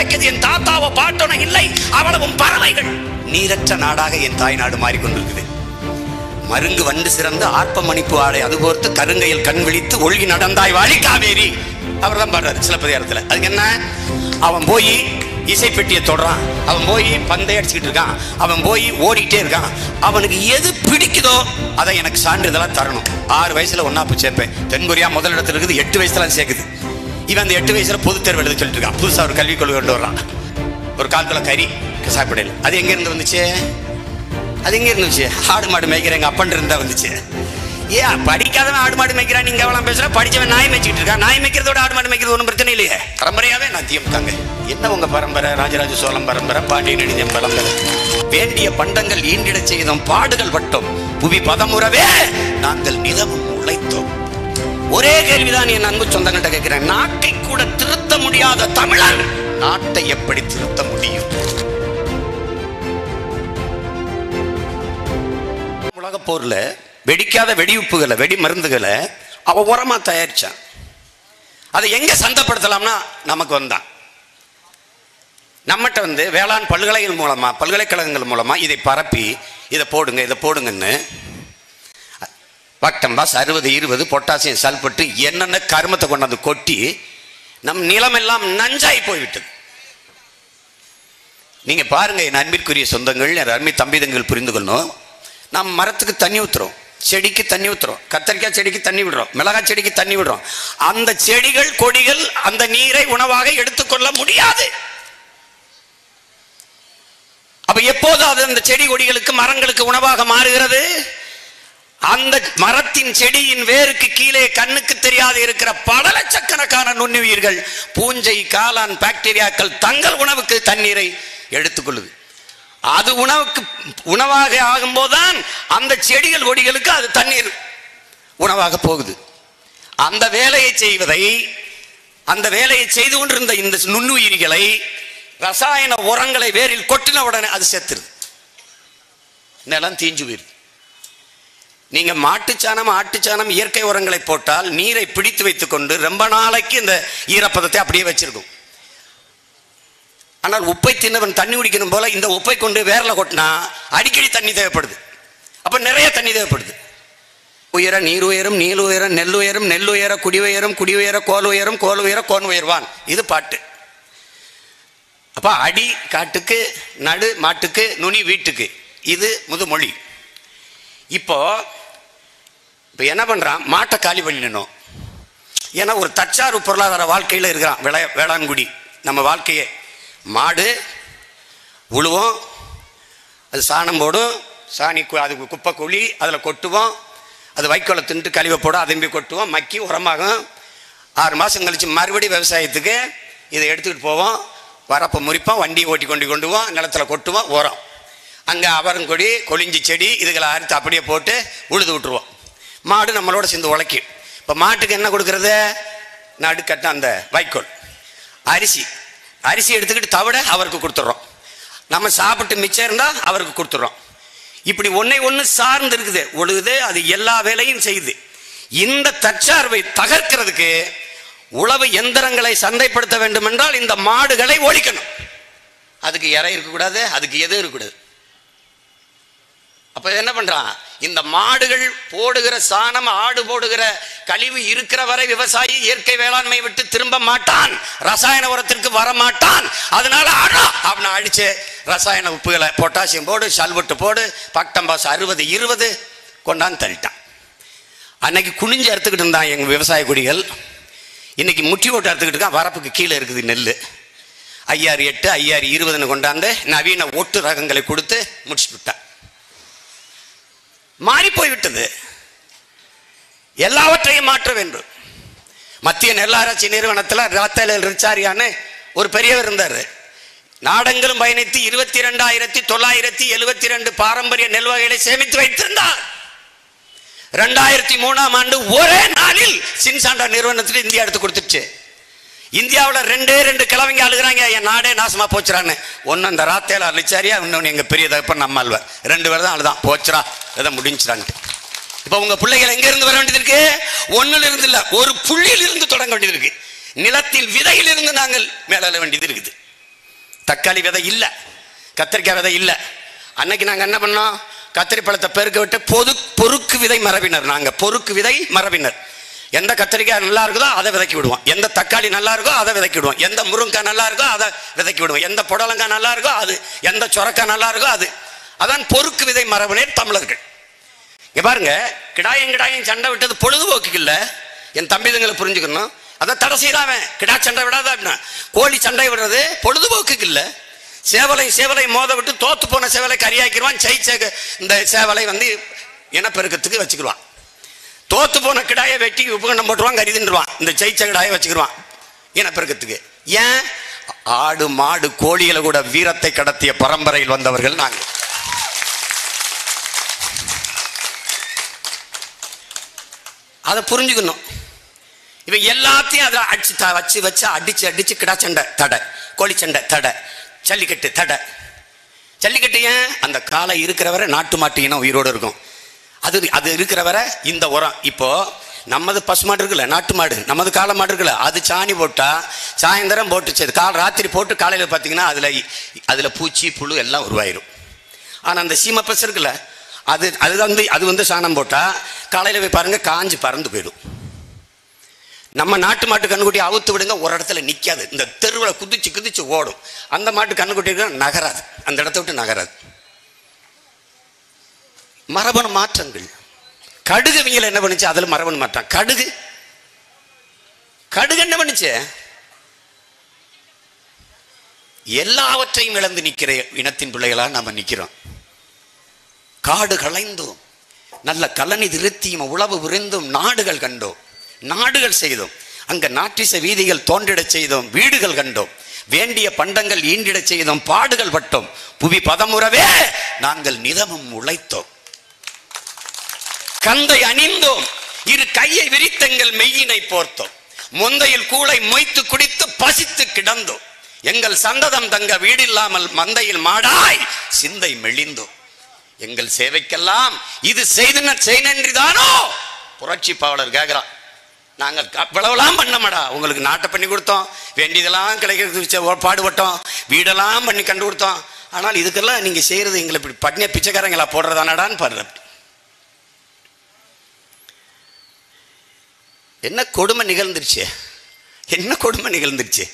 கிடைக்குது என் தாத்தாவோ பாட்டனோ இல்லை அவ்வளவும் பறவைகள் நீரற்ற நாடாக என் தாய்நாடு மாறிக்கொண்டிருக்குது மருங்கு வண்டு சிறந்து ஆர்ப்ப மணிப்பு ஆடை அது போர்த்து கருங்கையில் கண் விழித்து ஒழுகி நடந்தாய் வாழி காவேரி அவர் தான் பாடுறாரு சிலப்பதிகாரத்துல அதுக்கு என்ன அவன் போய் இசைப்பெட்டியை தொடுறான் அவன் போய் பந்தை அடிச்சுக்கிட்டு இருக்கான் அவன் போய் ஓடிக்கிட்டே இருக்கான் அவனுக்கு எது பிடிக்குதோ அதை எனக்கு சான்றிதழா தரணும் ஆறு வயசுல ஒன்னாப்பு சேர்ப்பேன் தென்கொரியா முதல் இடத்துல இருக்குது எட்டு வயசுல சேர்க்குது இவன் அந்த எட்டு வயசுல பொதுத் தேர்வு எழுத சொல்லிட்டு இருக்கான் புதுசா ஒரு கல்விக் கொள்கை கொண்டு வர்றான் ஒரு காலத்துல கறி சாப்பிடையில் அது எங்க இருந்து வந்துச்சு அது எங்க இருந்துச்சு ஆடு மாடு மேய்க்கிற எங்க அப்பன் இருந்தா வந்துச்சு ஏன் படிக்காதவன் ஆடு மாடு மேய்க்கிறான் நீங்க எவ்வளவு பேசுற படிச்சவன் நாய் மேய்ச்சிட்டு இருக்கா நாய் மேய்க்கிறதோட ஆடு மாடு மேய்க்கிறது ஒன்றும் பிரச்சனை இல்லையே பரம்பரையாவே நான் திமுகங்க என்ன உங்க பரம்பரை ராஜராஜ சோழம் பரம்பரை பாண்டிய நெடுஞ்சம் பரம்பரை வேண்டிய பண்டங்கள் ஈண்டிடச் செய்தோம் பாடுகள் பட்டோம் புவி பதமுறவே நாங்கள் நிலமும் உழைத்தோம் ஒரே கேள்விதான் என் அன்பு சொந்தங்கள்ட்ட கேட்கிறேன் நாட்டை கூட திருத்த முடியாத தமிழன் நாட்டை எப்படி திருத்த முடியும் உலக போர்ல வெடிக்காத வெடியுப்புகளை வெடி மருந்துகளை அவ உரமா தயாரிச்சான் அதை எங்க சந்தைப்படுத்தலாம்னா நமக்கு வந்தான் நம்மகிட்ட வந்து வேளாண் பல்கலைகள் மூலமா பல்கலைக்கழகங்கள் மூலமா இதை பரப்பி இதை போடுங்க இதை போடுங்கன்னு பக்டம்பாஸ் அறுபது இருபது பொட்டாசியம் சல்பட்டு என்னென்ன கருமத்தை கொண்டாந்து கொட்டி நம் நிலமெல்லாம் நஞ்சாய் போய்விட்டது நீங்க பாருங்க என் அன்பிற்குரிய சொந்தங்கள் என் அருமை தம்பிதங்கள் புரிந்து கொள்ளணும் நாம் மரத்துக்கு தண்ணி ஊத்துறோம் செடிக்கு தண்ணி ஊத்துறோம் கத்தரிக்காய் செடிக்கு தண்ணி விடுறோம் மிளகாய் செடிக்கு தண்ணி விடுறோம் அந்த செடிகள் கொடிகள் அந்த நீரை உணவாக எடுத்துக்கொள்ள முடியாது அப்ப எப்போது அது அந்த செடி கொடிகளுக்கு மரங்களுக்கு உணவாக மாறுகிறது அந்த மரத்தின் செடியின் வேருக்கு கீழே கண்ணுக்கு தெரியாது இருக்கிற பல லட்சக்கணக்கான நுண்ணுயிர்கள் பூஞ்சை காளான் பாக்டீரியாக்கள் தங்கள் உணவுக்கு தண்ணீரை எடுத்துக்கொள்ளுது அது உணவுக்கு உணவாக ஆகும்போதுதான் அந்த செடிகள் கொடிகளுக்கு அது தண்ணீர் உணவாக போகுது அந்த வேலையை செய்வதை அந்த வேலையை செய்து கொண்டிருந்த இந்த நுண்ணுயிரிகளை ரசாயன உரங்களை வேரில் கொட்டின உடனே அது செத்துருது நிலம் தீஞ்சு போயிருது நீங்க மாட்டுச்சாணம் ஆட்டுச்சாணம் இயற்கை உரங்களை போட்டால் நீரை பிடித்து வைத்துக்கொண்டு ரொம்ப நாளைக்கு இந்த ஈரப்பதத்தை அப்படியே வச்சிருக்கும் ஆனால் உப்பை தின்னவன் தண்ணி குடிக்கணும் போல இந்த உப்பை கொண்டு வேர்ல கொட்டினா அடிக்கடி தண்ணி தேவைப்படுது அப்ப நிறைய தண்ணி தேவைப்படுது உயர நீர் உயரும் நீல் உயரம் நெல் உயரும் நெல் உயர குடி உயரும் குடி உயர கோல் உயரும் கோல் உயர கோன் உயர்வான் இது பாட்டு அப்ப அடி காட்டுக்கு நடு மாட்டுக்கு நுனி வீட்டுக்கு இது முதுமொழி இப்போ இப்போ என்ன பண்றான் மாட்டை காலி பண்ணிடணும் ஏன்னா ஒரு தற்சார்பு பொருளாதார வாழ்க்கையில் இருக்கிறான் விளை வேளாண்குடி நம்ம வாழ்க்கையே மாடு உழுவோம் அது சாணம் போடும் சாணி கு- அது குப்பை குழி அதில் கொட்டுவோம் அது வைக்கோலை தின்ட்டு கழிவை போடும் அதம்பி கொட்டுவோம் மக்கி உரமாகும் ஆறு மாதம் கழிச்சு மறுபடி விவசாயத்துக்கு இதை எடுத்துக்கிட்டு போவோம் வரப்போ முறிப்போம் வண்டியை ஓட்டி கொண்டு கொண்டு போவோம் நிலத்துல கொட்டுவோம் உரம் அங்கே அவரங்கொடி கொளிஞ்சி செடி இதுகளை அறுத்து அப்படியே போட்டு உழுது விட்டுருவோம் மாடு நம்மளோட சேர்ந்து உழைக்கும் இப்போ மாட்டுக்கு என்ன கொடுக்கறது நடுக்கட்ட அந்த வைக்கோல் அரிசி அரிசி எடுத்துக்கிட்டு தவிட அவருக்கு கொடுத்துட்றோம் நம்ம சாப்பிட்டு மிச்சம் இருந்தால் அவருக்கு கொடுத்துட்றோம் இப்படி ஒன்றை ஒன்று சார்ந்து இருக்குது உழுகுது அது எல்லா வேலையும் செய்யுது இந்த தற்சார்பை தகர்க்கிறதுக்கு உழவு எந்திரங்களை சந்தைப்படுத்த வேண்டும் என்றால் இந்த மாடுகளை ஒழிக்கணும் அதுக்கு இறை இருக்கக்கூடாது அதுக்கு எதுவும் இருக்கக்கூடாது அப்ப என்ன பண்றான் இந்த மாடுகள் போடுகிற சாணம் ஆடு போடுகிற கழிவு இருக்கிற வரை விவசாயி இயற்கை வேளாண்மை விட்டு திரும்ப மாட்டான் ரசாயன உரத்திற்கு வர மாட்டான் அதனால ஆடா அவனை அடிச்சு ரசாயன உப்புகளை பொட்டாசியம் போடு சல்வட்டு போடு பக்டம்பாஸ் அறுபது இருபது கொண்டாந்து தள்ளிட்டான் அன்னைக்கு குனிஞ்சு அறுத்துக்கிட்டு இருந்தான் எங்க விவசாய குடிகள் இன்னைக்கு முட்டி ஓட்டு அறுத்துக்கிட்டு இருக்கான் வரப்புக்கு கீழே இருக்குது நெல் ஐயாறு எட்டு ஐயாறு இருபதுன்னு கொண்டாந்து நவீன ஒட்டு ரகங்களை கொடுத்து முடிச்சுட்டு விட்டான் மாறி போய்விட்டது எல்லாவற்றையும் மாற்ற வேண்டும் மத்திய நெல்லாராய்ச்சி நிறுவனத்தில் ராத்தேல் ரிச்சாரியான்னு ஒரு பெரியவர் இருந்தார் நாடெங்கிலும் பயணித்து இருபத்தி ரெண்டாயிரத்தி தொள்ளாயிரத்தி எழுபத்தி ரெண்டு பாரம்பரிய நெல் வகைகளை சேமித்து வைத்திருந்தார் ரெண்டாயிரத்தி மூணாம் ஆண்டு ஒரே நாளில் சின்சாண்டா நிறுவனத்தில் இந்தியா எடுத்து கொடுத்துச்சு இந்தியாவில் ரெண்டே ரெண்டு கிழவங்க அழுகுறாங்க என் நாடே நாசமா போச்சுறான்னு ஒன்று அந்த ராத்தேலா லிச்சாரியா இன்னொன்று எங்கள் பெரிய தகப்பன் நம்ம அல்வர் ரெண்டு பேர் தான் அழுதான் போச்சுரா இதை முடிஞ்சுறான்ட்டு இப்போ உங்க பிள்ளைகள் எங்க இருந்து வர வேண்டியது இருக்கு ஒண்ணுல இருந்து இல்ல ஒரு புள்ளியில் இருந்து தொடங்க வேண்டியது இருக்கு நிலத்தில் விதையில் இருந்து நாங்கள் மேல வேண்டியது இருக்குது தக்காளி விதை இல்லை கத்திரிக்காய் விதை இல்லை அன்னைக்கு நாங்கள் என்ன பண்ணோம் கத்திரி பழத்தை பெருக்க விட்டு பொது பொறுக்கு விதை மரபினர் நாங்கள் பொறுக்கு விதை மரபினர் எந்த கத்திரிக்காய் நல்லா இருக்குதோ அதை விதைக்கி விடுவோம் எந்த தக்காளி நல்லா இருக்கோ அதை விதைக்கி விடுவோம் எந்த முருங்காய் நல்லா இருக்கோ அதை விதைக்கி விடுவோம் எந்த புடலங்காய் நல்லா இருக்கோ அது எந்த சொரக்காய் நல்லா இருக்கோ அது அதான் பொறுக்கு விதை மரபினர் தமிழர்கள் இங்க பாருங்க கிடாயும் கிடாயும் சண்டை விட்டது பொழுதுபோக்கு இல்ல என் தம்பிதுங்களை புரிஞ்சுக்கணும் அதை தடை செய்யறாவன் கிடா சண்டை விடாத அப்படின்னா கோழி சண்டை விடுறது பொழுதுபோக்குக்கு இல்ல சேவலை சேவலை மோத விட்டு தோத்து போன சேவலை கரியாக்கிடுவான் ஜெயிச்ச இந்த சேவலை வந்து இனப்பெருக்கத்துக்கு வச்சுக்கிடுவான் தோத்து போன கிடாயை வெட்டி உபகண்டம் போட்டுருவான் கறி தின்றுவான் இந்த ஜெயிச்ச கிடாயை வச்சுக்கிடுவான் இனப்பெருக்கத்துக்கு ஏன் ஆடு மாடு கோழிகளை கூட வீரத்தை கடத்திய பரம்பரையில் வந்தவர்கள் நாங்கள் அதை புரிஞ்சுக்கணும் இவன் எல்லாத்தையும் அதை அடிச்சு த- வச்சு வச்சு அடிச்சு அடிச்சு கிடா சண்டை தடை கோழி சண்டை தடை ஜல்லிக்கட்டு தடை ஜல்லிக்கட்டு ஏன் அந்த காலை இருக்கிறவரை நாட்டு மாட்டு இனம் உயிரோடு இருக்கும் அது அது இருக்கிறவரை இந்த உரம் இப்போ நமது பசுமாடு இருக்குல்ல நாட்டு மாடு நமது காளை மாடு இருக்குல்ல அது சாணி போட்டா சாயந்தரம் போட்டு சரி கால் ராத்திரி போட்டு காலையில் பார்த்தீங்கன்னா அதில் அதில் பூச்சி புழு எல்லாம் உருவாயிரும் ஆனால் அந்த சீமை பசு இருக்குல்ல அது அது வந்து அது வந்து சாணம் போட்டால் காலையில் போய் பாருங்க காஞ்சு பறந்து போயிடும் நம்ம நாட்டு மாட்டு கண்ணுக்குட்டி அவுத்து விடுங்க ஒரு இடத்துல நிற்காது இந்த தெருவில் குதிச்சு குதிச்சு ஓடும் அந்த மாட்டு கண்ணுக்குட்டி நகராது அந்த இடத்த விட்டு நகராது மரபணு மாற்றங்கள் கடுகு வியல் என்ன பண்ணுச்சு அதில் மரபணு மாற்றம் கடுகு கடுகு என்ன பண்ணுச்சு எல்லாவற்றையும் இழந்து நிற்கிற இனத்தின் பிள்ளைகளா நாம நிற்கிறோம் காடு களைந்தோம் நல்ல கலனி திருத்தியும் உழவு விரிந்தும் நாடுகள் கண்டோம் நாடுகள் செய்தோம் அங்க நாட்டிச வீதிகள் தோன்றிடச் செய்தோம் வீடுகள் கண்டோம் வேண்டிய பண்டங்கள் ஈண்டிடச் செய்தோம் பாடுகள் பட்டோம் புவி பதமுறவே நாங்கள் நிதமும் உழைத்தோம் கந்தை அணிந்தோம் இரு கையை விரித்தெங்கள் மெய்யினை போர்த்தோம் முந்தையில் கூளை மொய்த்து குடித்து பசித்து கிடந்தோம் எங்கள் சந்ததம் தங்க வீடில்லாமல் மந்தையில் மாடாய் சிந்தை மெலிந்தோம் எங்கள் சேவைக்கெல்லாம் இது செய்தன செய்தன்றிதானோ புரட்சி பாவலர் கேட்கிறான் நாங்கள் க- இவ்வளவுலாம் பண்ணமாடா உங்களுக்கு நாட்டை பண்ணி கொடுத்தோம் வேண்டியதெல்லாம் கிடைக்கிறது வச்ச- பாடுபட்டோம் வீடெல்லாம் பண்ணி கண்டு கொடுத்தோம் ஆனால் இதுக்கெல்லாம் நீங்க செய்யறது எங்களை இப்படி பட்னிய பிச்சைக்காரங்களா போடுறதானடான்னு பாருங்க என்ன கொடுமை நிகழ்ந்துருச்சு என்ன கொடுமை நிகழ்ந்துருச்சு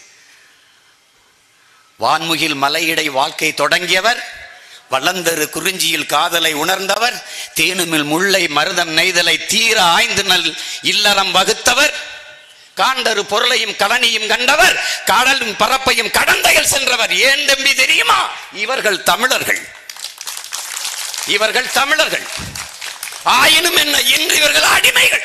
வான்முகில் மலையிடை வாழ்க்கை தொடங்கியவர் வளர்ந்தரு குறிஞ்சியில் காதலை உணர்ந்தவர் தேனுமில் முல்லை மருதம் நெய்தலை தீர ஆய்ந்து நல் இல்லறம் வகுத்தவர் காண்டரு பொருளையும் கலனியும் கண்டவர் கடலும் பரப்பையும் கடந்தையில் சென்றவர் ஏன் தம்பி தெரியுமா இவர்கள் தமிழர்கள் இவர்கள் தமிழர்கள் ஆயினும் என்ன இன்று இவர்கள் அடிமைகள்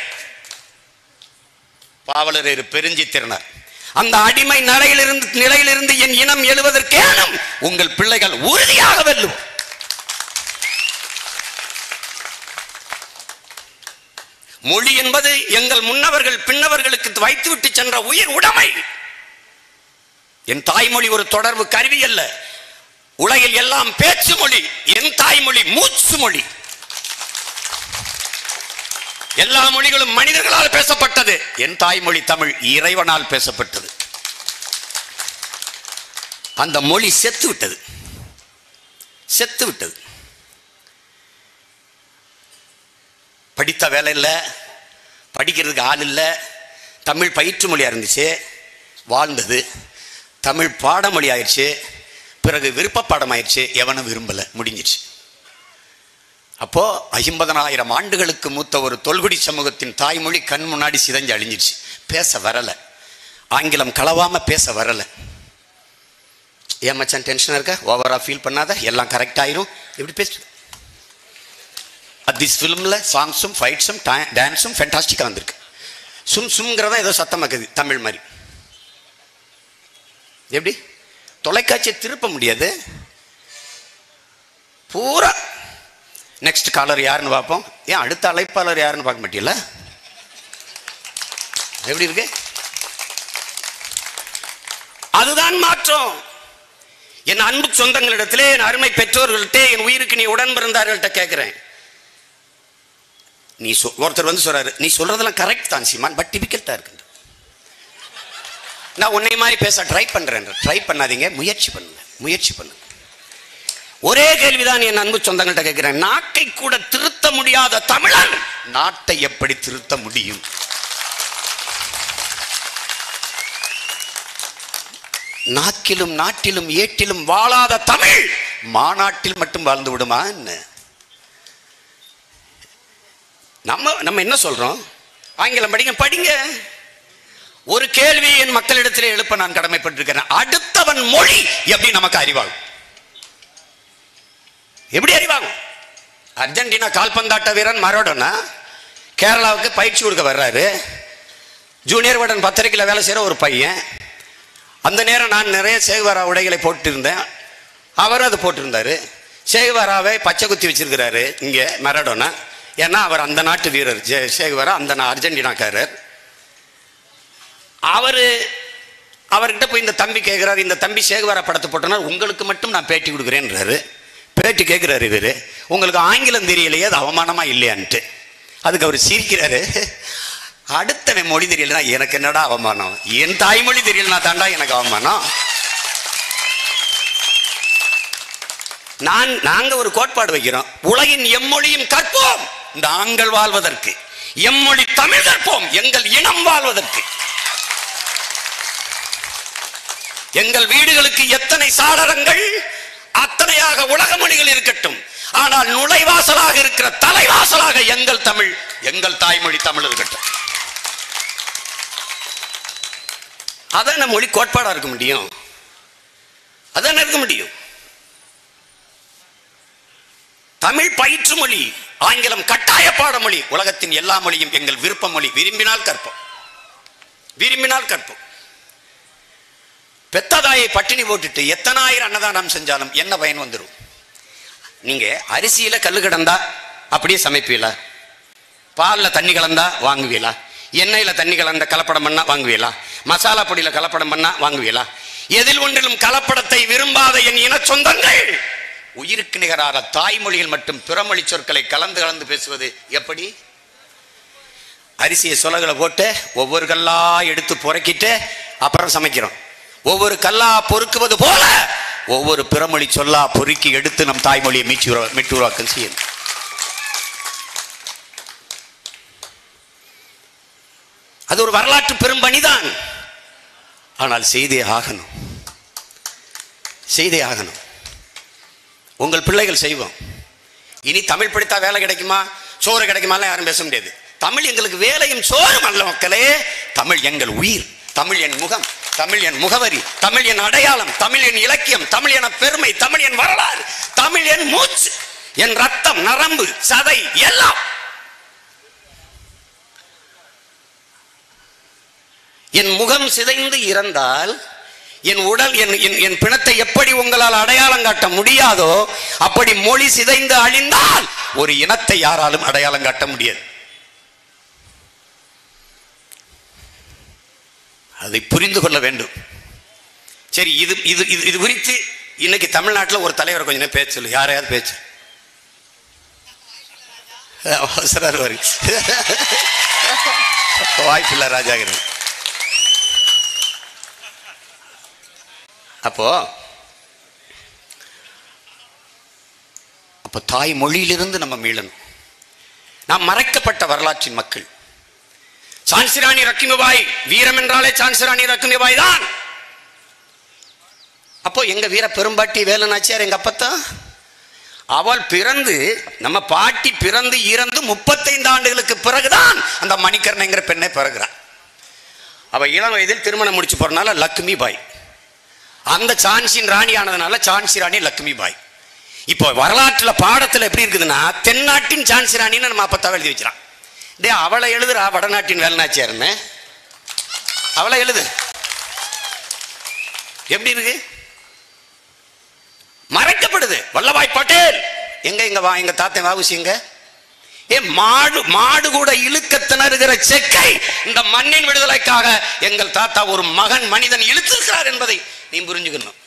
பாவலரேறு பெருஞ்சித்திறனர் அந்த அடிமை நிலையிலிருந்து நிலையிலிருந்து என் இனம் எழுவதற்கேனும் உங்கள் பிள்ளைகள் உறுதியாக வெல்லும் மொழி என்பது எங்கள் முன்னவர்கள் பின்னவர்களுக்கு வைத்துவிட்டு சென்ற உயிர் உடைமை என் தாய்மொழி ஒரு தொடர்பு கருவி அல்ல உலகில் எல்லாம் பேச்சு மொழி என் தாய்மொழி மூச்சு மொழி எல்லா மொழிகளும் மனிதர்களால் பேசப்பட்டது என் தாய்மொழி தமிழ் இறைவனால் பேசப்பட்டது அந்த மொழி செத்து விட்டது செத்து விட்டது படித்த வேலை இல்லை படிக்கிறதுக்கு ஆள் இல்லை தமிழ் பயிற்று மொழியாக இருந்துச்சு வாழ்ந்தது தமிழ் பாடமொழி ஆயிடுச்சு பிறகு விருப்ப பாடம் ஆயிடுச்சு எவனும் விரும்பலை முடிஞ்சிச்சு அப்போ ஐம்பதனாயிரம் ஆண்டுகளுக்கு மூத்த ஒரு தொல்குடி சமூகத்தின் தாய்மொழி கண் முன்னாடி சிதைஞ்சு அழிஞ்சிருச்சு பேச வரல ஆங்கிலம் கலவாம பேச வரல ஏன் மச்சான் டென்ஷனாக இருக்க ஓவரா ஃபீல் பண்ணாத எல்லாம் கரெக்ட் ஆயிரும் எப்படி பேசு திஸ் ஃபிலிமில் சாங்ஸும் ஃபைட்ஸும் டான்ஸும் ஃபென்டாஸ்டிக்காக வந்திருக்கு சும் சும்ங்கிறதா ஏதோ சத்தமாக்குது தமிழ் மாதிரி எப்படி தொலைக்காட்சியை திருப்ப முடியாது பூரா நெக்ஸ்ட் காலர் யாருன்னு பார்ப்போம் ஏன் அடுத்த அழைப்பாளர் யாருன்னு பார்க்க மாட்டீங்களா எப்படி இருக்கு அதுதான் மாற்றம் என் அன்பு சொந்தங்களிடத்திலே என் அருமை பெற்றோர்கள்ட்ட என் உயிருக்கு நீ உடன் பிறந்தார்கள்ட்ட கேட்கிறேன் நீ சொ- ஒருத்தர் வந்து சொல்றாரு நீ சொல்றதெல்லாம் கரெக்ட் தான் சீமான் பட் டிபிக்கல்ட்டா இருக்கு நான் உன்னை மாதிரி பேச ட்ரை பண்றேன் ட்ரை பண்ணாதீங்க முயற்சி பண்ணுங்க முயற்சி பண்ணுங்க ஒரே கேள்விதான் என் அன்பு சொந்தங்கள்ட்ட கேட்கிறேன் நாட்டை கூட திருத்த முடியாத தமிழன் நாட்டை எப்படி திருத்த முடியும் நாக்கிலும் நாட்டிலும் ஏட்டிலும் வாழாத தமிழ் மாநாட்டில் மட்டும் வாழ்ந்து விடுமா என்ன நம்ம நம்ம என்ன சொல்றோம் ஆங்கிலம் படிங்க படிங்க ஒரு கேள்வி என் மக்களிடத்திலே எழுப்ப நான் கடமைப்பட்டிருக்கிறேன் அடுத்தவன் மொழி எப்படி நமக்கு அறிவாகும் எப்படி அறிவாகும் அர்ஜென்டினா கால்பந்தாட்ட வீரன் மரோடோனா கேரளாவுக்கு பயிற்சி கொடுக்க வர்றாரு ஜூனியர் வடன் பத்திரிக்கையில் வேலை செய்கிற ஒரு பையன் அந்த நேரம் நான் நிறைய சேகுவாரா உடைகளை போட்டிருந்தேன் அவரும் அது போட்டிருந்தாரு சேகுவாராவை பச்சை குத்தி வச்சிருக்கிறாரு இங்கே மரடோனா ஏன்னா அவர் அந்த நாட்டு வீரர் ஜே சேகுவாரா அந்த நா- அர்ஜென்டினாக்காரர் அவர் அவர்கிட்ட போய் இந்த தம்பி கேட்குறாரு இந்த தம்பி சேகுவாரா படத்தை போட்டோன்னா உங்களுக்கு மட்டும் நான் பேட்டி கொடுக்குறேன்றாரு பேட்டி கேட்குறாரு இவர் உங்களுக்கு ஆங்கிலம் தெரியலையே அது அவமானமா இல்லையான்ட்டு அதுக்கு அவர் சிரிக்கிறாரு அடுத்தவன் மொழி தெரியலனா எனக்கு என்னடா அவமானம் என் தாய்மொழி தெரியலனா தாண்டா எனக்கு அவமானம் நான் நாங்க ஒரு கோட்பாடு வைக்கிறோம் உலகின் எம்மொழியும் கற்போம் நாங்கள் வாழ்வதற்கு எம்மொழி தமிழ் கற்போம் எங்கள் இனம் வாழ்வதற்கு எங்கள் வீடுகளுக்கு எத்தனை சாளரங்கள் அத்தனையாக உலக மொழிகள் இருக்கட்டும் ஆனால் நுழைவாசலாக இருக்கிற தலைவாசலாக எங்கள் தமிழ் எங்கள் தாய்மொழி தமிழ் இருக்கட்டும் அதான் மொழி கோட்பாடா இருக்க முடியும் அதான் இருக்க முடியும் தமிழ் பயிற்று மொழி ஆங்கிலம் கட்டாய பாடமொழி உலகத்தின் எல்லா மொழியும் எங்கள் விருப்ப மொழி விரும்பினால் கற்போம் விரும்பினால் கற்போம் பெத்ததாயை பட்டினி போட்டுட்டு எத்தனாயிரம் அன்னதானம் செஞ்சாலும் என்ன பயன் வந்துடும் நீங்க அரிசியில கல்லு கிடந்தா அப்படியே சமைப்பீங்களா பால்ல தண்ணி கலந்தா வாங்குவீங்களா எண்ணெயில தண்ணி கலந்த கலப்படம் பண்ணா வாங்குவீங்களா மசாலா பொடியில கலப்படம் பண்ணா வாங்குவீங்களா எதில் ஒன்றிலும் கலப்படத்தை விரும்பாத என் இன சொந்தங்கள் உயிருக்கு நிகராக தாய்மொழிகள் மற்றும் பிறமொழி சொற்களை கலந்து கலந்து பேசுவது எப்படி அரிசியை சொலகளை போட்டு ஒவ்வொரு கல்லா எடுத்து புறக்கிட்டு அப்புறம் சமைக்கிறோம் ஒவ்வொரு கல்லா பொறுக்குவது போல ஒவ்வொரு பிறமொழி சொல்லா பொறுக்கி எடுத்து நம் தாய்மொழியை மீச்சு உருவா- மீட்டு உருவாக்கம் செய்யணும் அது ஒரு வரலாற்று பெரும்பணிதான் ஆனால் செய்தே ஆகணும் செய்தே ஆகணும் உங்கள் பிள்ளைகள் செய்வோம் இனி தமிழ் படித்தா வேலை கிடைக்குமா சோறு கிடைக்குமாலாம் யாரும் பேச முடியாது தமிழ் எங்களுக்கு வேலையும் சோறும் அல்ல மக்களே தமிழ் எங்கள் உயிர் தமிழ் என் முகம் தமிழ் என் முகவரி தமிழ் என் அடையாளம் தமிழ் என் இலக்கியம் தமிழ் என பெருமை தமிழ் என் வரலாறு தமிழ் என் மூச்சு என் ரத்தம் நரம்பு சதை எல்லாம் என் முகம் சிதைந்து இறந்தால் என் உடல் என் என் என் பிணத்தை எப்படி உங்களால் அடையாளம் காட்ட முடியாதோ அப்படி மொழி சிதைந்து அழிந்தால் ஒரு இனத்தை யாராலும் அடையாளம் காட்ட முடியாது அதை புரிந்து கொள்ள வேண்டும் சரி இது இது இது இது குறித்து இன்னைக்கு தமிழ்நாட்டில் ஒரு தலைவர் கொஞ்ச நேரம் பேச்சு சொல்லு யாரையாவது பேச்சு அவசரம் வரும் வாய்ப்பில்லை ராஜாகிரன் அப்போ அப்போ தாய் மொழியிலிருந்து நம்ம மீளணும் நாம் மறைக்கப்பட்ட வரலாற்றின் மக்கள் சான்சிராணி ரக்கிமிபாய் வீரம் என்றாலே சான்சிராணி ரக்கிமிபாய் தான் அப்போ எங்க வீர பெரும்பாட்டி வேலுநாச்சியார் எங்க அப்பத்தான் அவள் பிறந்து நம்ம பாட்டி பிறந்து இறந்து முப்பத்தைந்து ஆண்டுகளுக்கு பிறகுதான் அந்த மணிக்கர்ணங்கிற பெண்ணை பிறகுறான் அவ இளம் வயதில் திருமணம் முடிச்சு போறனால லக்ஷ்மி பாய் அந்த சான்சின் ராணி ஆனதுனால சான்சி ராணி லக்ஷ்மி பாய் இப்போ வரலாற்றுல பாடத்துல எப்படி இருக்குதுன்னா தென்னாட்டின் சான்சி ராணின்னு நம்ம அப்பத்தான் எழுதி வச்சிடான் டே அவளை எழுதுறா வடநாட்டின் வேலுநாச்சியார்னு அவளை எழுது எப்படி இருக்கு மறைக்கப்படுது வல்லபாய் பட்டேல் எங்க எங்க வா எங்க தாத்தன் வாவுசி எங்க ஏ மாடு மாடு கூட இழுக்க திணறுகிற செக்கை இந்த மண்ணின் விடுதலைக்காக எங்கள் தாத்தா ஒரு மகன் மனிதன் இழுத்திருக்கிறார் என்பதை நீ புரிஞ்சுக்கணும்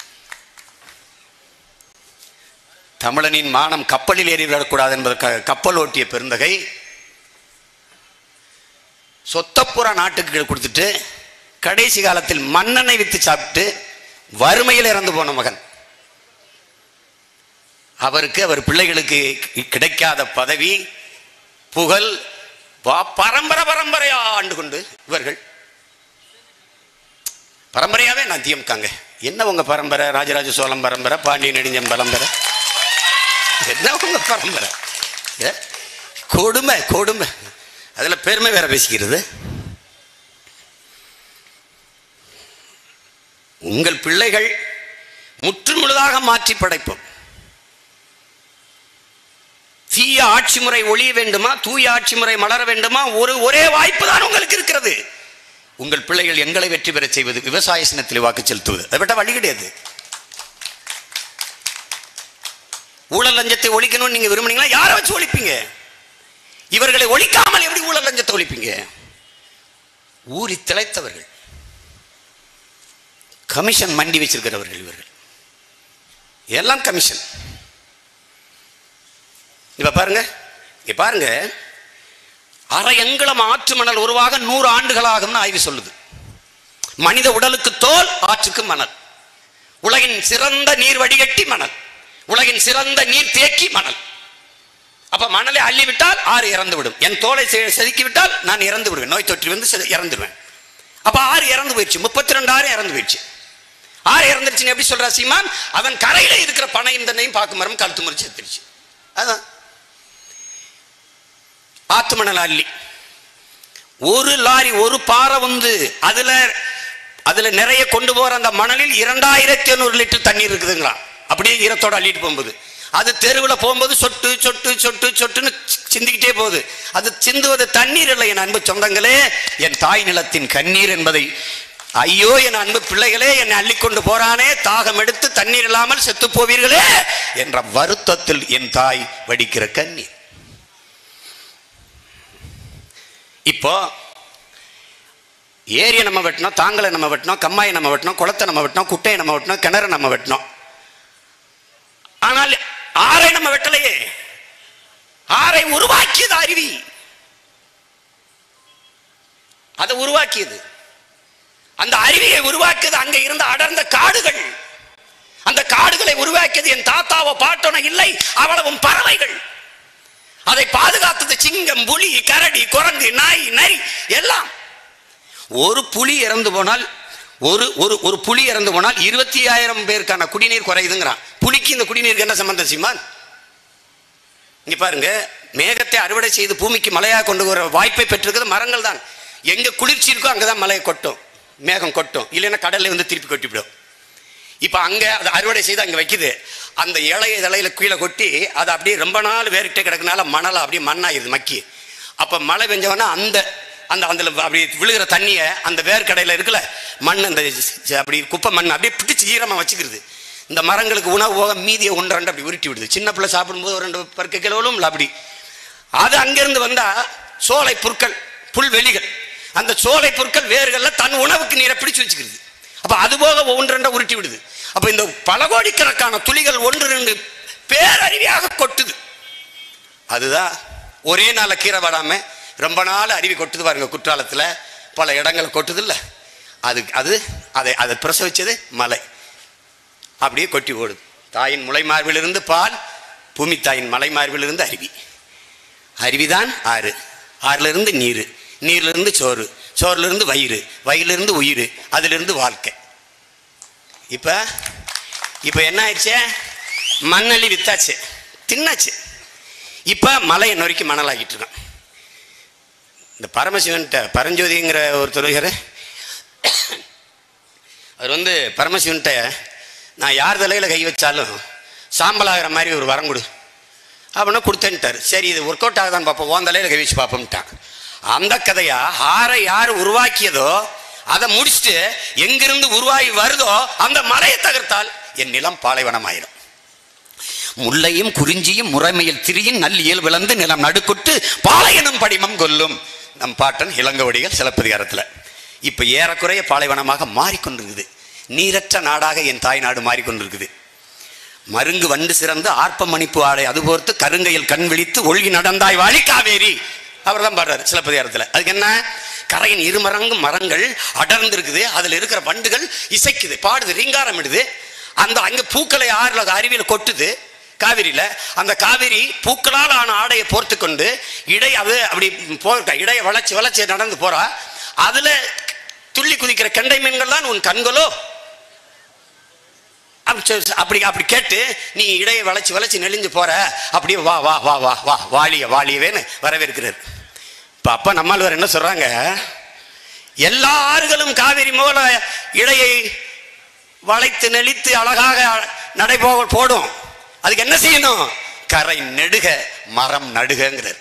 தமிழனின் மானம் கப்பலில் ஏறி விடக்கூடாது என்பதற்காக கப்பல் ஓட்டிய பெருந்தகை சொத்தப்புற நாட்டுக்கு கொடுத்துட்டு கடைசி காலத்தில் மன்னனை வித்து சாப்பிட்டு வறுமையில் இறந்து போன மகன் அவருக்கு அவர் பிள்ளைகளுக்கு கிடைக்காத பதவி புகழ் பா- பரம்பரை பரம்பரையா ஆண்டு கொண்டு இவர்கள் பரம்பரையாவே நான் திமுகங்க என்ன உங்க பரம்பரை ராஜராஜ சோழன் பரம்பரை பாண்டிய நெடுஞ்சம் பரம்பரை என்ன உங்க பரம்பரை ஏ? கொடுமை கொடுமை அதுல பெருமை வேற பேசிக்கிறது உங்கள் பிள்ளைகள் முற்றுமுழுதாக மாற்றி படைப்போம் தீய ஆட்சி முறை ஒழிய வேண்டுமா தூய ஆட்சி முறை மலர வேண்டுமா ஒரு ஒரே வாய்ப்பு தான் உங்களுக்கு இருக்கிறது உங்கள் பிள்ளைகள் எங்களை வெற்றி பெறச் செய்வது விவசாய சின்னத்தில் வாக்கு செலுத்துவது அதை விட்ட வழி கிடையாது ஊழல் லஞ்சத்தை ஒழிக்கணும்னு நீங்க விரும்புனீங்களா யாரை வச்சு ஒழிப்பீங்க இவர்களை ஒழிக்காமல் எப்படி ஊழல் லஞ்சத்தை ஒழிப்பீங்க ஊறி திளைத்தவர்கள் கமிஷன் மண்டி வச்சிருக்கிறவர்கள் இவர்கள் எல்லாம் கமிஷன் இப்ப பாருங்க இங்க பாருங்க அரை எங்களம் ஆற்று மணல் உருவாக நூறு ஆண்டுகளாகும்னு ஆய்வு சொல்லுது மனித உடலுக்கு தோல் ஆற்றுக்கு மணல் உலகின் சிறந்த நீர் வடிகட்டி மணல் உலகின் சிறந்த நீர் தேக்கி மணல் அப்ப மணலை அள்ளி விட்டால் ஆறு இறந்து விடும் என் தோலை செ- செதுக்கி விட்டால் நான் இறந்து விடுவேன் நோய் தொற்று வந்து செது- இறந்துடுவேன் அப்ப ஆறு இறந்து போயிடுச்சு முப்பத்தி ரெண்டு ஆறு இறந்து போயிடுச்சு ஆறு இறந்துருச்சுன்னு எப்படி சொல்றா சீமான் அவன் கரையில இருக்கிற பனையும் தன்னையும் பார்க்கும் மரம் கழுத்து முறிச்சு செத்துருச்சு அதான் ஆத்து மணல் அள்ளி ஒரு லாரி ஒரு பாறை வந்து அதுல அதுல நிறைய கொண்டு போற அந்த மணலில் இரண்டாயிரத்தி ஐநூறு லிட்டர் தண்ணீர் இருக்குதுங்களா அப்படியே ஈரத்தோட அள்ளிட்டு போகும்போது அது தெருவில் போகும்போது சொட்டு சொட்டு சொட்டு சொட்டுன்னு சிந்திக்கிட்டே போகுது அது சிந்துவது தண்ணீர் இல்லை என் அன்பு சொந்தங்களே என் தாய் நிலத்தின் கண்ணீர் என்பதை ஐயோ என் அன்பு பிள்ளைகளே என்னை அள்ளிக்கொண்டு போறானே தாகம் எடுத்து தண்ணீர் இல்லாமல் செத்து போவீர்களே என்ற வருத்தத்தில் என் தாய் வடிக்கிற கண்ணீர் இப்போ ஏரியை நம்ம வெட்டினோம் தாங்களை நம்ம வெட்டினோம் கம்மாயை நம்ம வெட்டினோம் குளத்தை நம்ம வெட்டினோம் குட்டையை நம்ம வெட்டினோம் கிணறு நம்ம வெட்டினோம் ஆனால் ஆறை நம்ம வெட்டலையே ஆறை உருவாக்கியது அருவி அதை உருவாக்கியது அந்த அருவியை உருவாக்கியது அங்க இருந்த அடர்ந்த காடுகள் அந்த காடுகளை உருவாக்கியது என் தாத்தாவோ பாட்டோனோ இல்லை அவ்வளவும் பறவைகள் அதை பாதுகாத்தது சிங்கம் புலி கரடி குரங்கு நாய் நரி எல்லாம் ஒரு புலி இறந்து போனால் ஒரு ஒரு ஒரு புலி இறந்து போனால் இருபத்தி ஆயிரம் பேருக்கான குடிநீர் குறையுதுங்கிறான் புலிக்கு இந்த குடிநீருக்கு என்ன சம்பந்தம் சீமான் இங்க பாருங்க மேகத்தை அறுவடை செய்து பூமிக்கு மழையாக கொண்டு வர வாய்ப்பை பெற்றிருக்கிறது மரங்கள் தான் எங்க குளிர்ச்சி இருக்கோ அங்கதான் மழையை கொட்டும் மேகம் கொட்டும் இல்லைன்னா கடல்ல வந்து திருப்பி கொட்டிவிடும் இப்ப அங்க அதை அறுவடை செய்து அங்க வைக்குது அந்த இலைய இலையில கீழே கொட்டி அது அப்படியே ரொம்ப நாள் வேறிட்டே கிடக்குனால மணல் அப்படியே மண்ணாயிருது மக்கி அப்ப மழை பெஞ்சவொடனே அந்த அந்த அந்த அப்படி விழுகிற தண்ணியை அந்த வேர்க்கடையில இருக்குல்ல மண் அந்த ச- அப்படி குப்பை மண் அப்படியே பிடிச்சி ஈரமா வச்சுக்கிறது இந்த மரங்களுக்கு உணவு போக மீதியை ஒன்று ரெண்டு அப்படி உருட்டி விடுது சின்ன பிள்ளை சாப்பிடும்போது ஒரு ரெண்டு பருக்க கிலோலும் இல்லை அப்படி அது அங்கிருந்து வந்தா சோலை புற்கள் புல்வெளிகள் அந்த சோலை புற்கள் வேர்கள்ல தன் உணவுக்கு நீரை பிடிச்சு வச்சுக்கிறது அப்ப அது போக ஒன்று ரெண்டா உருட்டி விடுது அப்ப இந்த பல கோடிக்கணக்கான துளிகள் ஒன்று ரெண்டு பேரருவியாக கொட்டுது அதுதான் ஒரே நாள்ல கீரை வராம ரொம்ப நாள் அருவி கொட்டுது பாருங்க குற்றாலத்துல பல இடங்கள் கொட்டுது இல்ல அது அது அதை அதை பிரசவிச்சது மலை அப்படியே கொட்டி ஓடுது தாயின் முளை மார்பிலிருந்து பால் பூமி தாயின் மலை மார்பிலிருந்து அருவி அருவிதான் ஆறு ஆறுல இருந்து நீர் நீர்ல இருந்து சோறு சோறுல இருந்து வயிறு வயிறுல இருந்து உயிர் அதுல இருந்து வாழ்க்கை இப்ப இப்ப என்ன ஆயிடுச்சு மண்ணள்ளி வித்தாச்சு தின்னாச்சு இப்ப மலையை நொறுக்கி மணலாக்கிட்டு இருக்கான் இந்த பரமசிவன்கிட்ட பரஞ்சோதிங்கிற ஒருத்தர் இருக்காரு. அவர் வந்து பரமசிவன்கிட்ட நான் யார் தலையில கை வச்சாலும் சாம்பல் ஆகிற மாதிரி ஒரு வரம் கொடு அப்படின்னா கொடுத்தேன்ட்டார் சரி இது ஒர்க் அவுட் ஆகுதான்னு பார்ப்போம் உன் தலையில கை வச்சு பார்ப்போம்ட்டான் அந்த கதையா ஆரை யார் உருவாக்கியதோ அதை முடிச்சுட்டு எங்கிருந்து உருவாகி வருதோ அந்த மலையை தகர்த்தால் என் நிலம் பாலைவனம் ஆயிரும் முல்லையும் குறிஞ்சியும் முறைமையில் திரியின் நல் இயல் விளந்து நிலம் நடுக்குட்டு பாலையனும் படிமம் கொல்லும் நம் பாட்டன் இளங்கவடிகள் சிலப்பதிகாரத்தில் இப்ப ஏறக்குறைய பாலைவனமாக மாறிக்கொண்டிருக்குது நீரற்ற நாடாக என் தாய் நாடு மாறிக்கொண்டிருக்குது மருங்கு வண்டு சிறந்து ஆர்ப்ப மணிப்பு ஆடை அதுபோர்த்து கருங்கையில் கண் விழித்து ஒழுகி நடந்தாய் வாழி காவேரி அவர் தான் பாடுறாரு சிலப்பதிகாரத்தில் அதுக்கு என்ன கரையின் இருமரங்கும் மரங்கள் அடர்ந்து இருக்குது அதுல இருக்கிற வண்டுகள் இசைக்குது பாடுது ரீங்காரம் இடுது அந்த அங்க பூக்களை ஆறுல அருவியில கொட்டுது காவிரியில அந்த காவிரி பூக்களால் ஆன ஆடையை போர்த்து கொண்டு இடை அது அப்படி போர்க்க இடையை வளைச்சு வளைச்சு நடந்து போறா அதுல துள்ளி குதிக்கிற கெண்டை மீன்கள் தான் உன் கண்களோ அப்படி சொ- அப்படி அப்படி கேட்டு நீ இடையை வளைச்சு வளைச்சு நெளிஞ்சு போற அப்படியே வா வா வா வா வா வாலிய வாலியவேன்னு வரவேற்கிறார் இப்ப அப்ப நம்மால் என்ன சொல்றாங்க எல்லா ஆறுகளும் காவிரி போல இடையை வளைத்து நெளித்து அழகாக நடைபோ போடும் அதுக்கு என்ன செய்யணும் கரை நெடுக மரம் நடுகங்கிறார்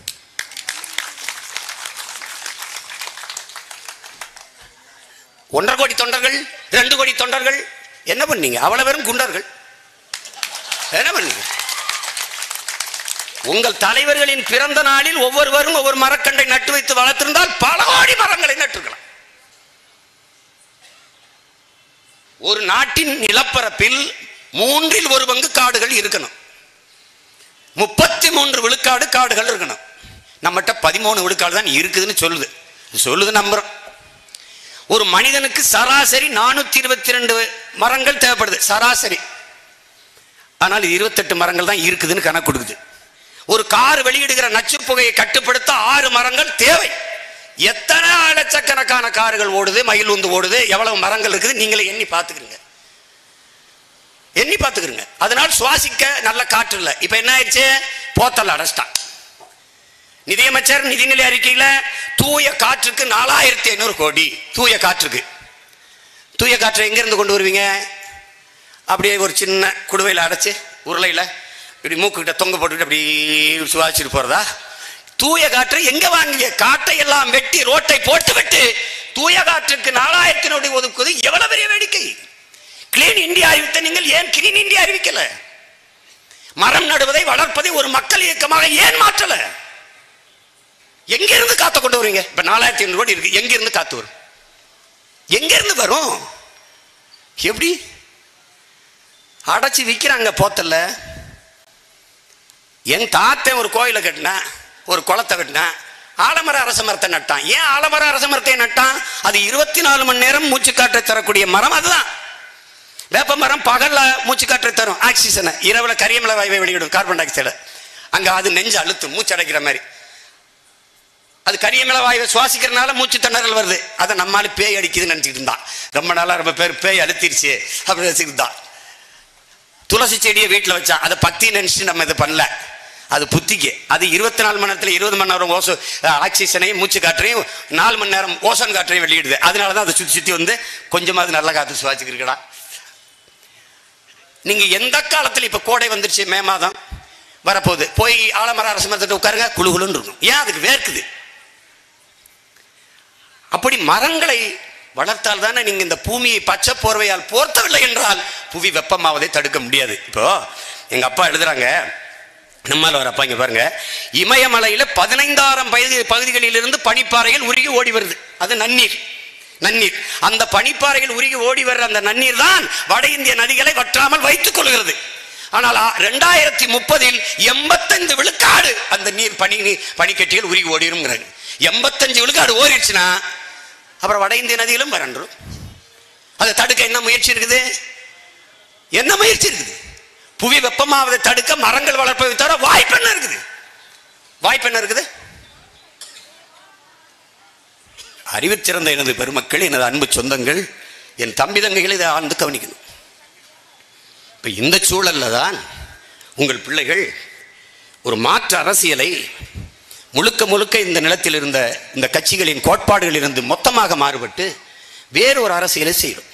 ஒன்றரை கோடி தொண்டர்கள் ரெண்டு கோடி தொண்டர்கள் என்ன பண்ணீங்க அவ்வளவு பேரும் குண்டர்கள் என்ன பண்ணீங்க உங்கள் தலைவர்களின் பிறந்த நாளில் ஒவ்வொருவரும் ஒவ்வொரு மரக்கண்டை நட்டு வைத்து வளர்த்திருந்தால் பல கோடி மரங்களை நட்டுருக்கலாம் ஒரு நாட்டின் நிலப்பரப்பில் மூன்றில் ஒரு பங்கு காடுகள் இருக்கணும் முப்பத்தி மூன்று விழுக்காடு காடுகள் இருக்கணும் நம்மகிட்ட பதிமூணு விழுக்காடு தான் இருக்குதுன்னு சொல்லுது சொல்லுது நம்புறோம் ஒரு மனிதனுக்கு சராசரி நானூத்தி இருபத்தி ரெண்டு மரங்கள் தேவைப்படுது சராசரி ஆனால் இது இருபத்தெட்டு மரங்கள் தான் இருக்குதுன்னு கணக்கு கொடுக்குது ஒரு கார் வெளியிடுகிற நச்சு புகையை கட்டுப்படுத்த ஆறு மரங்கள் தேவை எத்தனை லட்சக்கணக்கான கார்கள் ஓடுது மயில் உந்து ஓடுது எவ்வளவு மரங்கள் இருக்குது நீங்களே எண்ணி பார்த்துக்கிறீங்க எண்ணி பார்த்துக்கிறீங்க அதனால் சுவாசிக்க நல்ல காற்று இல்லை இப்ப என்ன ஆயிடுச்சு போத்தல் அடைச்சிட்டான் நிதியமைச்சர் நிதிநிலை அறிக்கையில தூய காற்றுக்கு நாலாயிரத்தி ஐநூறு கோடி தூய காற்றுக்கு தூய காற்றை எங்க இருந்து கொண்டு வருவீங்க அப்படியே ஒரு சின்ன குடுவையில் அடைச்சு உருளையில் இப்படி மூக்குக்கிட்ட தொங்க போட்டுக்கிட்டு அப்படி சுவாசிச்சுட்டு போறதா தூய காற்றை எங்க வாங்குவீங்க காட்டை எல்லாம் வெட்டி ரோட்டை போட்டு விட்டு தூய காற்றுக்கு நாலாயிரத்தி நோடி ஒதுக்குவது எவ்வளவு பெரிய வேடிக்கை கிளீன் இந்தியா அறிவித்த நீங்கள் ஏன் கிளீன் இந்தியா அறிவிக்கல மரம் நடுவதை வளர்ப்பதை ஒரு மக்கள் இயக்கமாக ஏன் மாற்றல எங்க இருந்து காத்த கொண்டு வருவீங்க இப்ப நாலாயிரத்தி ஐநூறு கோடி இருக்கு எங்க இருந்து காத்து வரும் எங்க இருந்து வரும் எப்படி அடைச்சி விற்கிறாங்க போத்தல்ல என் தாத்தன் ஒரு கோயிலை கட்டினான் ஒரு குளத்தை கட்டினான் ஆலமர அரச மரத்தை நட்டான் ஏன் ஆலமர அரச மரத்தை நட்டான் அது இருபத்தி நாலு மணி நேரம் மூச்சு காற்றை தரக்கூடிய மரம் அதுதான் வேப்ப மரம் பகல்ல மூச்சு காற்றை தரும் ஆக்சிஜனை இரவுல கரியமல வாயுவை வெளியிடும் கார்பன் டை ஆக்சைடு அங்க அது நெஞ்சு அழுத்தும் மூச்சு அடைக்கிற மாதிரி அது கரியமல வாயுவை சுவாசிக்கிறதுனால மூச்சு திணறல் வருது அதை நம்மால பேய் அடிக்குதுன்னு நினைச்சிட்டு இருந்தான் ரொம்ப நாளா ரொம்ப பேர் பேய் அழுத்திருச்சு அப்படி நினைச்சிட்டு இருந்தான் துளசி செடியை வீட்டில் வச்சான் அதை பக்தி நினைச்சு நம்ம இது பண்ணல அது புத்திக்கு அது இருபத்தி நாலு மணி நேரத்தில் இருபது மணி நேரம் ஓசோ ஆக்சிஜனையும் மூச்சு காற்றையும் நாலு மணி நேரம் ஓசோன் காற்றையும் வெளியிடுது அதனால தான் அதை சுற்றி சுற்றி வந்து கொஞ்சமாவது நல்ல காற்று சுவாசிக்கிறீங்களா நீங்க எந்த காலத்தில் இப்ப கோடை வந்துருச்சு மே மாதம் வரப்போகுது போய் ஆலமர அரசு மரத்தை உட்காருங்க குழு குழுன்னு இருக்கும் ஏன் அதுக்கு வேர்க்குது அப்படி மரங்களை வளர்த்தால் தானே நீங்க இந்த பூமியை பச்சை போர்வையால் போர்த்தவில்லை என்றால் புவி வெப்பமாவதை தடுக்க முடியாது இப்போ எங்க அப்பா எழுதுறாங்க நம்மால் வர அப்பா இங்க பாருங்க இமயமலையில பதினைந்தாயிரம் பகுதி பகுதிகளிலிருந்து பனிப்பாறைகள் உருகி ஓடி வருது அது நன்னீர் நன்னீர் அந்த பனிப்பாறைகள் உருகி ஓடி வர்ற அந்த நன்னீர் தான் வட இந்திய நதிகளை வற்றாமல் வைத்துக் கொள்கிறது ஆனால் ரெண்டாயிரத்தி முப்பதில் எண்பத்தஞ்சு விழுக்காடு அந்த நீர் பனி நீர் பனிக்கட்டிகள் உருகி ஓடிடும்ங்கிறாங்க எண்பத்தஞ்சு விழுக்காடு ஓடிடுச்சுன்னா அப்புறம் வட இந்திய நதியிலும் வறண்டுரும் அதை தடுக்க என்ன முயற்சி இருக்குது என்ன முயற்சி இருக்குது புவி வெப்பமாவதை தடுக்க மரங்கள் வளர்ப்பதை தவிர வாய்ப்பு என்ன இருக்குது வாய்ப்பு என்ன இருக்குது அறிவிச்சிறந்த எனது பெருமக்கள் எனது அன்பு சொந்தங்கள் என் தம்பி தங்கைகளை இதை ஆழ்ந்து கவனிக்கணும் இப்ப இந்த சூழல்ல தான் உங்கள் பிள்ளைகள் ஒரு மாற்று அரசியலை முழுக்க முழுக்க இந்த நிலத்தில் இருந்த இந்த கட்சிகளின் கோட்பாடுகளில் இருந்து மொத்தமாக மாறுபட்டு வேறு ஒரு அரசியலை செய்யும்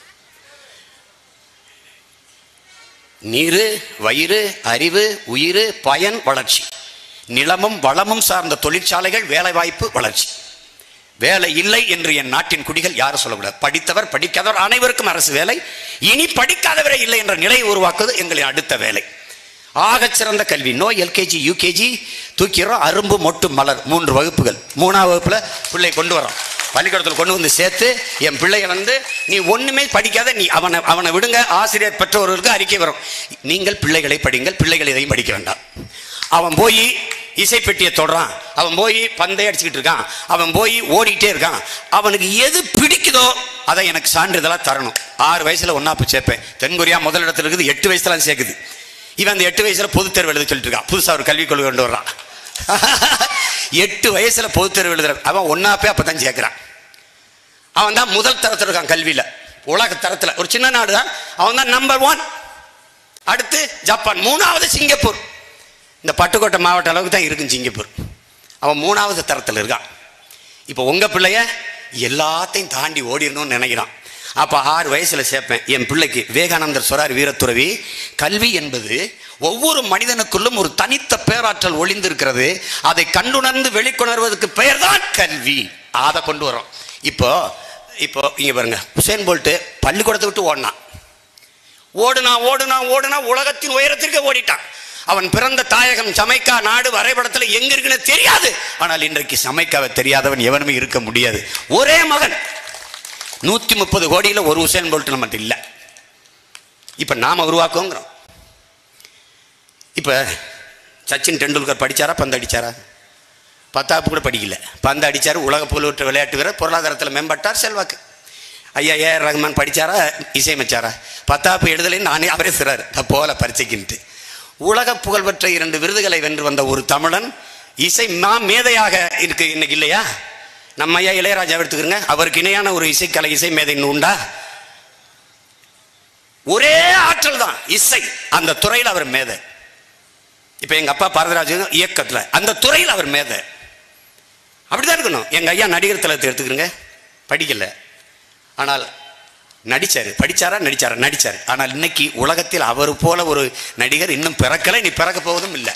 நீரு வயிறு அறிவு உயிர் பயன் வளர்ச்சி நிலமும் வளமும் சார்ந்த தொழிற்சாலைகள் வேலைவாய்ப்பு வளர்ச்சி வேலை இல்லை என்று என் நாட்டின் குடிகள் யாரும் சொல்லக்கூடாது படித்தவர் படிக்காதவர் அனைவருக்கும் அரசு வேலை இனி படிக்காதவரே இல்லை என்ற நிலையை உருவாக்குவது எங்களின் அடுத்த வேலை ஆகச் சிறந்த கல்வி நோ எல்கேஜி யூகேஜி தூக்கிறோம் அரும்பு மொட்டு மலர் மூன்று வகுப்புகள் மூணாவது வகுப்புல பிள்ளை கொண்டு வரோம் பள்ளிக்கூடத்தில் கொண்டு வந்து சேர்த்து என் பிள்ளைய வந்து நீ ஒண்ணுமே படிக்காத நீ அவனை அவனை விடுங்க ஆசிரியர் பெற்றோர்களுக்கு அறிக்கை வரும் நீங்கள் பிள்ளைகளை படிங்கள் பிள்ளைகள் எதையும் படிக்க வேண்டாம் அவன் போய் இசைப்பெட்டியை தொடுறான் அவன் போய் பந்தை அடிச்சுக்கிட்டு இருக்கான் அவன் போய் ஓடிக்கிட்டே இருக்கான் அவனுக்கு எது பிடிக்குதோ அதை எனக்கு சான்றிதழாக தரணும் ஆறு வயசுல ஒன்னாப்பு சேர்ப்பேன் தென்கொரியா முதல் இடத்துல இருக்குது எட்டு வயசுல சேர்க்குது இவன் அந்த எட்டு வயசுல பொதுத் தேர்வு எழுத சொல்லிட்டு இருக்கான் புதுசா ஒரு கல்விக் கொள்கை கொண்டு வர்றான் எட்டு வயசுல பொதுத் தேர்வு எழுதுற அவன் ஒன்னாப்பே அப்பதான் சேர்க்கிறான் அவன் தான் முதல் தரத்தில் இருக்கான் கல்வியில உலக தரத்துல ஒரு சின்ன நாடு தான் அவன் தான் நம்பர் ஒன் அடுத்து ஜப்பான் மூணாவது சிங்கப்பூர் இந்த பட்டுக்கோட்டை மாவட்ட அளவுக்கு தான் இருக்கும் சிங்கப்பூர் அவன் மூணாவது தரத்தில் இருக்கான் இப்போ உங்க பிள்ளைய எல்லாத்தையும் தாண்டி ஓடிடணும்னு நினைக்கிறான் அப்போ ஆறு வயசுல சேர்ப்பேன் என் பிள்ளைக்கு விவேகானந்தர் சொரார் வீரத்துறவி கல்வி என்பது ஒவ்வொரு மனிதனுக்குள்ளும் ஒரு தனித்த பேராற்றல் ஒளிந்திருக்கிறது அதை கண்டுணர்ந்து வெளிக்கொணர்வதற்கு பெயர்தான் கல்வி அதை கொண்டு வரோம் இப்போ இப்போ இங்க பாருங்க உசேன் போல்ட்டு பள்ளிக்கூடத்தை விட்டு ஓடினான் ஓடுனா ஓடுனா ஓடுனா உலகத்தின் உயரத்திற்கு ஓடிட்டான் அவன் பிறந்த தாயகம் சமைக்கா நாடு வரைபடத்தில் எங்க இருக்குன்னு தெரியாது ஆனால் இன்றைக்கு சமைக்காவை தெரியாதவன் எவனுமே இருக்க முடியாது ஒரே மகன் நூத்தி முப்பது கோடியில ஒரு உசேன் போல்ட் நம்மகிட்ட இல்லை இப்ப நாம உருவாக்குங்கிறோம் இப்ப சச்சின் டெண்டுல்கர் படிச்சாரா பந்து அடிச்சாரா பத்தாப்பு கூட படிக்கல பந்து அடிச்சார் உலக புகழ்பெற்ற விளையாட்டு வீரர் பொருளாதாரத்தில் மேம்பட்டார் செல்வாக்கு ஐயா ஏ ஆர் ரஹ்மான் படிச்சாரா இசையமைச்சாரா பத்தாப்பு எழுதலைன்னு நானே அவரே சொல்றாரு நான் போகல பரீட்சைக்குன்ட்டு உலக புகழ்பெற்ற இரண்டு விருதுகளை வென்று வந்த ஒரு தமிழன் இசை மா மேதையாக இருக்கு இன்னைக்கு இல்லையா நம்ம ஐயா இளையராஜா எடுத்துக்கிறங்க அவருக்கு இணையான ஒரு இசைக்கலை இசை மேதை இன்னும் உண்டா ஒரே ஆற்றல் தான் இசை அந்த துறையில் அவர் மேதை இப்போ எங்க அப்பா பாரதராஜ் இயக்கத்தில் அந்த துறையில் அவர் மேதை அப்படிதான் இருக்கணும் எங்க ஐயா நடிகர் தளத்தை எடுத்துக்கிறங்க படிக்கல ஆனால் நடிச்சாரு படிச்சாரா நடிச்சாரா நடிச்சாரு ஆனால் இன்னைக்கு உலகத்தில் அவர் போல ஒரு நடிகர் இன்னும் பிறக்கல நீ பிறக்க போவதும் இல்லை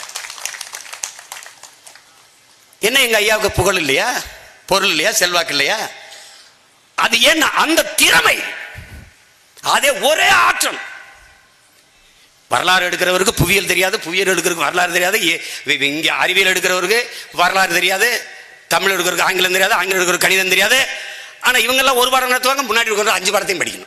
என்ன எங்க ஐயாவுக்கு புகழ் இல்லையா பொருள் இல்லையா செல்வாக்கு இல்லையா அது ஏன்னா அந்த திறமை அதே ஒரே ஆற்றல் வரலாறு எடுக்கிறவருக்கு புவியியல் தெரியாது புவியியல் எடுக்கிறவருக்கு வரலாறு தெரியாது ஏ- வி- வி- இங்க அறிவியல் எடுக்கிறவருக்கு வரலாறு தெரியாது தமிழ் எடுக்கிறவருக்கு ஆங்கிலம் தெரியாது ஆங்கிலம் எடுக்கிறவருக்கு கணிதம் தெரியாது ஆனா இவங்கெல்லாம் ஒரு பாடம் நடத்துவாங்க முன்னாடி இருக்கிற அஞ்சு பாடத்தையும் படிக்கணும்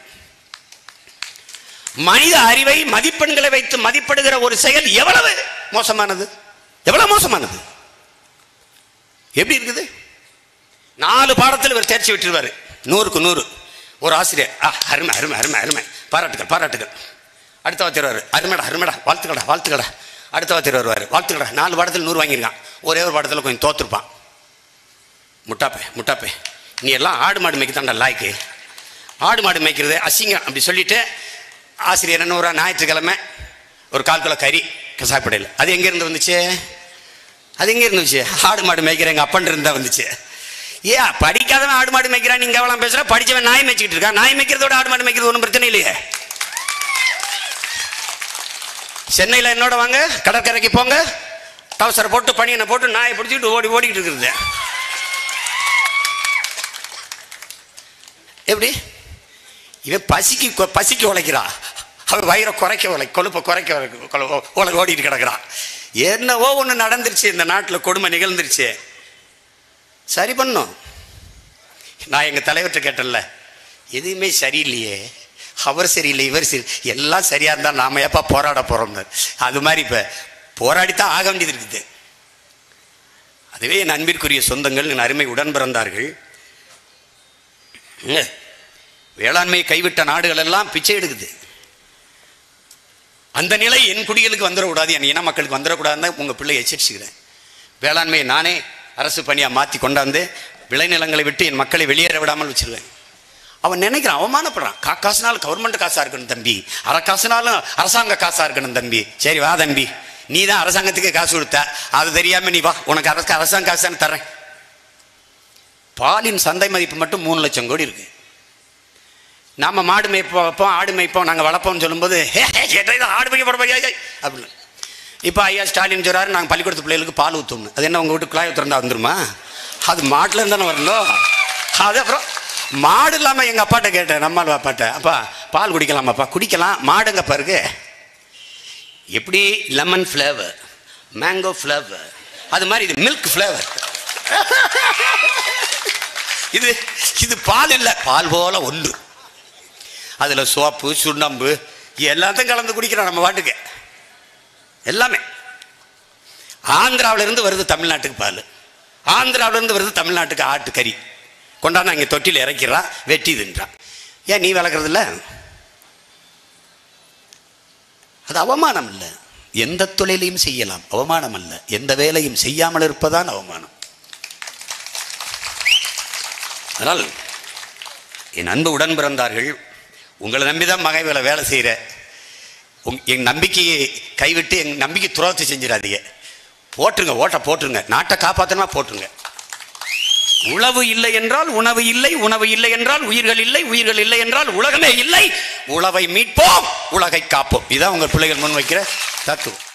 மனித அறிவை மதிப்பெண்களை வைத்து மதிப்பிடுகிற ஒரு செயல் எவ்வளவு மோசமானது எவ்வளவு மோசமானது எப்படி இருக்குது நாலு பாடத்தில் இவர் தேர்ச்சி விட்டுருவாரு நூறுக்கு நூறு ஒரு ஆசிரியர் ஆ அருமை அருமை அருமை அருமை பாராட்டுகள் பாராட்டுகள் அடுத்த வாத்தியர் வருவார் அருமைடா அருமைடா வாழ்த்துக்கடா வாழ்த்துக்கடா அடுத்த வாத்தியர் வருவார் வாழ்த்துக்கடா நாலு பாடத்தில் நூறு வாங்கியிருக்கான் ஒரே ஒரு பாடத்தில் கொஞ்சம் தோத்துருப்பான் முட்டாப்பே முட்டாப்பே நீ எல்லாம் ஆடு மாடு மேய்க்கத்தாண்டா லாய்க்கு ஆடு மாடு மேய்க்கிறது அசிங்கம் அப்படி சொல்லிட்டு ஆசிரியர் என்ன ஒரு ஞாயிற்றுக்கிழமை ஒரு கால் கிலோ கறி கசாப்படையில் அது எங்கேருந்து வந்துச்சு அது எங்கே இருந்துச்சு ஆடு மாடு மேய்க்கிற எங்கள் அப்பன் இருந்தா வந்துச்சு ஏ படிக்காதவன் ஆடு மாடு மேய்க்கிறான் நீங்க அவளாம் பேசுற படிச்சவன் நாய் மேய்ச்சிக்கிட்டு இருக்கான் நாய் மேய்க்கிறதோட ஆடு மாடு மேய்க்கிறது ஒன்றும் பிரச்சனை இல்லையே சென்னையில் என்னோட வாங்க கடற்கரைக்கு போங்க டவுசரை போட்டு பனியனை போட்டு நாயை பிடிச்சிட்டு ஓடி ஓடிக்கிட்டு இருக்கிறது எப்படி இவன் பசிக்கு கொ- பசிக்கு உழைக்கிறான் அவன் வயிறை குறைக்க உழை கொழுப்பை குறைக்க உழைக்க- கொழு- உழை ஓடிட்டு கிடக்குறான் என்னவோ ஒன்று நடந்துருச்சு இந்த நாட்டில் கொடுமை நிகழ்ந்துருச்சு சரி பண்ணும் நான் எங்கள் தலைவர்கிட்ட கேட்டேன்ல எதுவுமே சரியில்லையே அவர் சரியில்லை இவர் சரி எல்லாம் சரியாக இருந்தால் நாம எப்போ போராட போகிறோம்னு அது மாதிரி இப்போ போராடித்தான் ஆக வேண்டியது இருக்குது அதுவே என் அன்பிற்குரிய சொந்தங்கள் என் அருமை உடன் பிறந்தார்கள் ம். வேளாண்மையை கைவிட்ட நாடுகள் எல்லாம் பிச்சை எடுக்குது அந்த நிலை என் குடிகளுக்கு வந்துடக்கூடாது என் இன மக்களுக்கு வந்துடக்கூடாதுன்னு தான் உங்கள் பிள்ளை எச்சரிச்சுக்கிறேன் வேளாண்மையை நானே அரசு பணியாக மாற்றி கொண்டாந்து விளைநிலங்களை விட்டு என் மக்களை வெளியேற விடாமல் வச்சிருவேன் அவன் நினைக்கிறான் அவமானப்படுறான் கா காசுனாலும் கவர்மெண்ட் காசா இருக்கணும் தம்பி அரை காசுனாலும் அரசாங்க காசா இருக்கணும் தம்பி சரி வா தம்பி நீ தான் அரசாங்கத்துக்கு காசு கொடுத்த அது தெரியாம நீ வா உனக்கு அரசு அரசாங்க காசு தரேன் பாலின் சந்தை மதிப்பு மட்டும் மூணு லட்சம் கோடி இருக்கு நாம மாடு மேய்ப்போம் வைப்போம் ஆடு மேய்ப்போம் நாங்கள் வளர்ப்போம்னு சொல்லும்போது "ஹே, ஹே, கேட்டா இது ஆடு மேய்க்க போட போறியா?" அப்படின்னு இப்போ ஐயா ஸ்டாலின் சொல்றாரு நாங்கள் பள்ளிக்கூடத்து பிள்ளைகளுக்கு பால் ஊற்றணும் அது என்ன உங்கள் வீட்டு குழாய் திறந்தா வந்துருமா அது மாட்டுல இருந்து தானே வரணும் அது அப்புறம் மாடு இல்லாமல் எங்கள் அப்பாட்ட கேட்டேன் நம்மால் அப்பாட்ட அப்பா பால் குடிக்கலாமாப்பா குடிக்கலாம் மாடுங்கப்பா இருக்கு எப்படி லெமன் ஃப்ளேவர் மேங்கோ ஃப்ளேவர் அது மாதிரி இது மில்க் ஃப்ளேவர் இது இது பால் இல்லை பால் போல ஒன்று அதில் சோப்பு சுண்ணாம்பு எல்லாத்தையும் கலந்து குடிக்கிறோம் நம்ம வாட்டுக்கு எல்லாமே ஆந்திராவுல இருந்து வருது தமிழ்நாட்டுக்கு பால் ஆந்திராவுல இருந்து வருது தமிழ்நாட்டுக்கு ஆட்டு கறி கொண்டாந்து அங்கே தொட்டியில் இறக்கிறான் வெட்டி தின்றான் ஏன் நீ வளர்க்குறது இல்ல அது அவமானம் இல்லை எந்த தொழிலையும் செய்யலாம் அவமானம் அல்ல எந்த வேலையும் செய்யாமல் இருப்பதான் அவமானம் அதனால் என் அன்பு உடன் பிறந்தார்கள் உங்களை நம்பி தான் மகை வேலை வேலை செய்கிற உங் என் நம்பிக்கையை கைவிட்டு என் நம்பிக்கை துரோகத்தை செஞ்சிடாதீங்க போட்டுருங்க ஓட்டை போட்டுருங்க நாட்டை காப்பாற்றணுமா போட்டுருங்க உழவு இல்லை என்றால் உணவு இல்லை உணவு இல்லை என்றால் உயிர்கள் இல்லை உயிர்கள் இல்லை என்றால் உலகமே இல்லை உழவை மீட்போம் உலகை காப்போம் இதுதான் உங்கள் பிள்ளைகள் முன்வைக்கிற தத்துவம்